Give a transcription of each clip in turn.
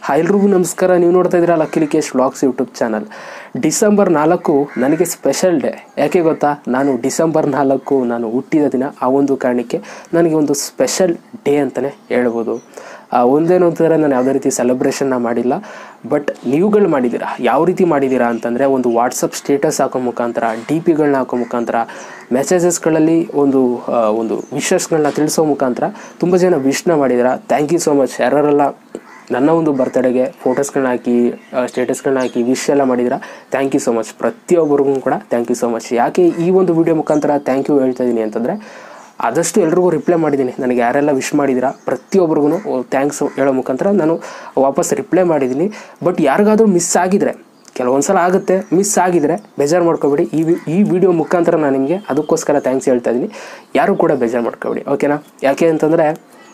ಎಲ್ರಿಗೂ ನಮಸ್ಕಾರ ನೀವು ನೋಡ್ತಾ ಇದ್ದೀರಾ Lucky Kesh vlogs YouTube channel December ನಾಲ್ಕು ನನಗೆ ಸ್ಪೆಷಲ್ ಡೇ ಯಾಕೆ ಗೊತ್ತಾ ನಾನು ಡಿಸೆಂಬರ್ ನಾಲ್ಕು ನಾನು ಹುಟ್ಟಿದ ದಿನ ಆ ಒಂದು ಕಾರಣಕ್ಕೆ ನನಗೆ ಒಂದು ಸ್ಪೆಷಲ್ ಡೇ ಅಂತಲೇ ಹೇಳ್ಬೋದು ಆ, ಒಂದೇನು ಅಂತಂದರೆ ನಾನು ಯಾವುದೇ ರೀತಿ ಸೆಲೆಬ್ರೇಷನ್ನ ಮಾಡಿಲ್ಲ ಬಟ್ ನೀವುಗಳು ಮಾಡಿದ್ದೀರಾ ಯಾವ ರೀತಿ ಮಾಡಿದ್ದೀರಾ ಅಂತಂದರೆ ಒಂದು ವಾಟ್ಸಪ್ ಸ್ಟೇಟಸ್ ಹಾಕೋ ಮುಖಾಂತರ ಡಿ ಪಿಗಳನ್ನ ಹಾಕೋ ಮುಖಾಂತರ ಮೆಸೇಜಸ್ಗಳಲ್ಲಿ ಒಂದು ಆ, ಒಂದು ವಿಶಸ್ಗಳನ್ನ ತಿಳಿಸೋ ಮುಖಾಂತರ ತುಂಬ ಜನ ವಿಶ್ನ ಮಾಡಿದ್ದೀರಾ ಥ್ಯಾಂಕ್ ಯು ಸೋ ಮಚ್ ಯಾರೆಲ್ಲ ನನ್ನ ಒಂದು ಬರ್ತಡೆಗೆ ಫೋಟೋಸ್ಗಳನ್ನ ಹಾಕಿ ಸ್ಟೇಟಸ್ಗಳನ್ನ ಹಾಕಿ ವಿಶ್ ಎಲ್ಲ ಮಾಡಿದ್ದೀರಾ ಥ್ಯಾಂಕ್ ಯು ಸೊ ಮಚ್ ಪ್ರತಿಯೊಬ್ಬರಿಗೂ ಕೂಡ ಥ್ಯಾಂಕ್ ಯು ಸೊ ಮಚ್ ಯಾಕೆ ಈ ಒಂದು ವಿಡಿಯೋ ಮುಖಾಂತರ ಥ್ಯಾಂಕ್ ಯು ಹೇಳ್ತಾ ಇದ್ದೀನಿ ಅಂತಂದರೆ ಆದಷ್ಟು ಎಲ್ರಿಗೂ ರಿಪ್ಲೈ ಮಾಡಿದ್ದೀನಿ ನನಗೆ ಯಾರೆಲ್ಲ ವಿಶ್ ಮಾಡಿದ್ದೀರಾ ಪ್ರತಿಯೊಬ್ಬರಿಗೂ ಥ್ಯಾಂಕ್ಸ್ ಹೇಳೋ ಮುಖಾಂತರ ನಾನು ವಾಪಸ್ ರಿಪ್ಲೈ ಮಾಡಿದ್ದೀನಿ ಬಟ್ ಯಾರಿಗಾದ್ರೂ ಮಿಸ್ ಆಗಿದ್ರೆ ಕೆಲವೊಂದು ಸಲ ಆಗುತ್ತೆ ಮಿಸ್ ಆಗಿದ್ರೆ ಬೇಜಾರು ಮಾಡ್ಕೋಬೇಡಿ ಈ ವಿ- ಈ ವಿಡಿಯೋ ಮುಖಾಂತರ ನಾನು ನಿಮಗೆ ಅದಕ್ಕೋಸ್ಕರ ಥ್ಯಾಂಕ್ಸ್ ಹೇಳ್ತಾ ಇದ್ದೀನಿ ಯಾರು ಕೂಡ ಬೇಜಾರು ಮಾಡ್ಕೋಬೇಡಿ ಓಕೆನಾ ಯಾಕೆ ಅಂತಂದರೆ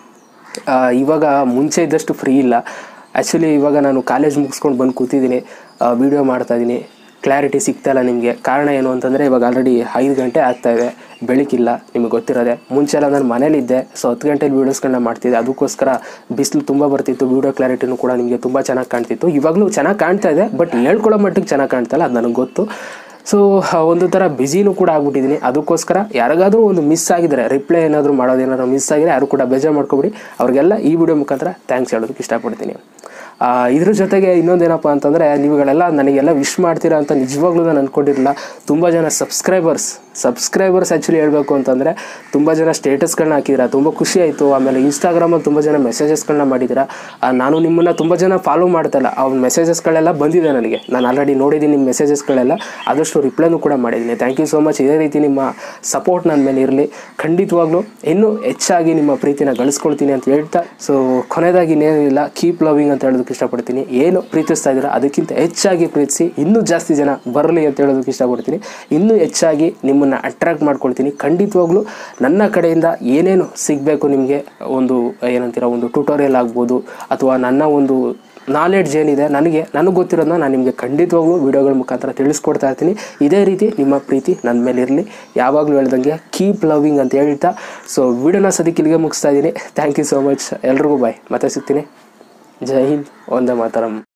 ಆ, ಇವಾಗ ಮುಂಚೆ ಇದ್ದಷ್ಟು ಫ್ರೀ ಇಲ್ಲ ಆ್ಯಕ್ಚುಲಿ ಇವಾಗ ನಾನು ಕಾಲೇಜ್ ಮುಗಿಸ್ಕೊಂಡು ಬಂದು ಕೂತಿದ್ದೀನಿ ವಿಡಿಯೋ ಮಾಡ್ತಾ ಇದ್ದೀನಿ ಕ್ಲಾರಿಟಿ ಸಿಗ್ತಾ ಇಲ್ಲ ನಿಮಗೆ ಕಾರಣ ಏನು ಅಂತಂದರೆ ಇವಾಗ ಆಲ್ರೆಡಿ ಐದು ಗಂಟೆ ಆಗ್ತಾ ಇದೆ ಬೆಳಕಿಲ್ಲ ನಿಮಗೆ ಗೊತ್ತಿರೋದೆ ಮುಂಚೆ ಎಲ್ಲ ನಾನು ಮನೇಲಿದ್ದೆ ಸೊ ಹತ್ತು ಗಂಟೆಲಿ ವೀಡಿಯೋಸ್ಗಳನ್ನ ಮಾಡ್ತಿದ್ದೆ ಅದಕ್ಕೋಸ್ಕರ ಬಿಸಿಲು ತುಂಬ ಬರ್ತಿತ್ತು ವಿಡಿಯೋ ಕ್ಲಾರಿಟಿನೂ ಕೂಡ ನಿಮಗೆ ತುಂಬ ಚೆನ್ನಾಗಿ ಕಾಣ್ತಿತ್ತು ಇವಾಗಲೂ ಚೆನ್ನಾಗಿ ಕಾಣ್ತಾ ಇದೆ ಬಟ್ ಹೇಳ್ಕೊಳ್ಳೋ ಮಟ್ಟಿಗೆ ಚೆನ್ನಾಗಿ ಕಾಣ್ತಾ ಇಲ್ಲ ಅದು ನನಗೆ ಗೊತ್ತು ಸೊ ಒಂದು ಥರ ಬ್ಯುಸಿನೂ ಕೂಡ ಆಗ್ಬಿಟ್ಟಿದ್ದೀನಿ ಅದಕ್ಕೋಸ್ಕರ ಯಾರಿಗಾದ್ರೂ ಒಂದು ಮಿಸ್ ಆಗಿದ್ರೆ ರಿಪ್ಲೈ ಏನಾದರೂ ಮಾಡೋದೇನಾದ್ರು ಮಿಸ್ ಆಗಿದ್ರೆ ಯಾರು ಕೂಡ ಬೇಜಾರು ಮಾಡ್ಕೊಬಿಡಿ ಅವ್ರಿಗೆಲ್ಲ ಈ ವಿಡಿಯೋ ಮುಖಾಂತರ ಥ್ಯಾಂಕ್ಸ್ ಹೇಳೋದಕ್ಕೆ ಇಷ್ಟಪಡ್ತೀನಿ ಆ, ಇದ್ರ ಜೊತೆಗೆ ಇನ್ನೊಂದೇನಪ್ಪ ಅಂತಂದರೆ ನೀವುಗಳೆಲ್ಲ ನನಗೆಲ್ಲ ವಿಶ್ ಮಾಡ್ತೀರಾ ಅಂತ ನಿಜವಾಗ್ಲೂ ನಾನು ಅಂದ್ಕೊಂಡಿರಲಿಲ್ಲ ತುಂಬ ಜನ ಸಬ್ಸ್ಕ್ರೈಬರ್ಸ್ ಸಬ್ಸ್ಕ್ರೈಬರ್ಸ್ ಆ್ಯಕ್ಚುಲಿ ಹೇಳಬೇಕು ಅಂತಂದರೆ ತುಂಬ ಜನ ಸ್ಟೇಟಸ್ಗಳನ್ನ ಹಾಕಿದ್ದೀರಾ ತುಂಬ ಖುಷಿ ಆಯಿತು ಆಮೇಲೆ ಇನ್ಸ್ಟಾಗ್ರಾಮಲ್ಲಿ ತುಂಬ ಜನ ಮೆಸೇಜಸ್ಗಳನ್ನ ಮಾಡಿದ್ದೀರಾ ಆ, ನಾನು ನಿಮ್ಮನ್ನು ತುಂಬ ಜನ ಫಾಲೋ ಮಾಡ್ತಾ ಇಲ್ಲ ಅವ್ನ ಮೆಸೇಜಸ್ಗಳೆಲ್ಲ ಬಂದಿದೆ ನನಗೆ ನಾನು ಆಲ್ರೆಡಿ ನೋಡಿದ್ದೀನಿ ನಿಮ್ಮ ಮೆಸೇಜಸ್ಗಳೆಲ್ಲ ಆದಷ್ಟು ರಿಪ್ಲೈನೂ ಕೂಡ ಮಾಡಿದ್ದೀನಿ ಥ್ಯಾಂಕ್ ಯು ಸೋ ಮಚ್ ಇದೇ ರೀತಿ ನಿಮ್ಮ ಸಪೋರ್ಟ್ ನನ್ನ ಮೇಲೆ ಇರಲಿ ಖಂಡಿತವಾಗ್ಲೂ ಇನ್ನೂ ಹೆಚ್ಚಾಗಿ ನಿಮ್ಮ ಪ್ರೀತಿನ ಗಳಿಸ್ಕೊಳ್ತೀನಿ ಅಂತ ಹೇಳ್ತಾ ಸೊ ಕೊನೆಯದಾಗಿ ಇನ್ನೇನಿಲ್ಲ ಕೀಪ್ ಲವಿಂಗ್ ಅಂತ ಹೇಳೋದಕ್ಕೆ ಇಷ್ಟಪಡ್ತೀನಿ ಏನು ಪ್ರೀತಿಸ್ತಾ ಇದ್ದೀರಾ ಅದಕ್ಕಿಂತ ಹೆಚ್ಚಾಗಿ ಪ್ರೀತಿಸಿ ಇನ್ನೂ ಜಾಸ್ತಿ ಜನ ಬರಲಿ ಅಂತ ಹೇಳೋದಕ್ಕೆ ಇಷ್ಟಪಡ್ತೀನಿ ಇನ್ನೂ ಹೆಚ್ಚಾಗಿ ನಿಮ್ಮನ್ನು ಅಟ್ರಾಕ್ಟ್ ಮಾಡ್ಕೊಳ್ತೀನಿ ಖಂಡಿತವಾಗ್ಲೂ ನನ್ನ ಕಡೆಯಿಂದ ಏನೇನು ಸಿಗಬೇಕು ನಿಮಗೆ ಒಂದು ಏನಂತೀರ ಒಂದು ಟ್ಯೂಟೋರಿಯಲ್ ಆಗ್ಬೋದು ಅಥವಾ ನನ್ನ ಒಂದು ನಾಲೆಡ್ಜ್ ಏನಿದೆ ನನಗೆ ನನಗೆ ಗೊತ್ತಿರೋದನ್ನ ನಾನು ನಿಮಗೆ ಖಂಡಿತವಾಗ್ಲೂ ವಿಡಿಯೋಗಳ ಮುಖಾಂತರ ತಿಳಿಸ್ಕೊಡ್ತಾ ಇರ್ತೀನಿ ಇದೇ ರೀತಿ ನಿಮ್ಮ ಪ್ರೀತಿ ನನ್ನ ಮೇಲೆ ಇರಲಿ ಯಾವಾಗಲೂ ಹೇಳ್ದಂಗೆ ಕೀಪ್ ಲವಿಂಗ್ ಅಂತ ಹೇಳ್ತಾ ಸೊ ವಿಡಿಯೋನ ಸದ್ಯಕ್ಕೆ ಇಲ್ಲಿಗೆ ಮುಗಿಸ್ತಾ ಇದ್ದೀನಿ ಥ್ಯಾಂಕ್ ಯು ಸೋ ಮಚ್ ಎಲ್ರಿಗೂ ಬಾಯ್ ಮತ್ತೆ ಸಿಗ್ತೀನಿ ಜೈ ಹಿಂದ್ ಒಂದೇ ಮಾತರಂ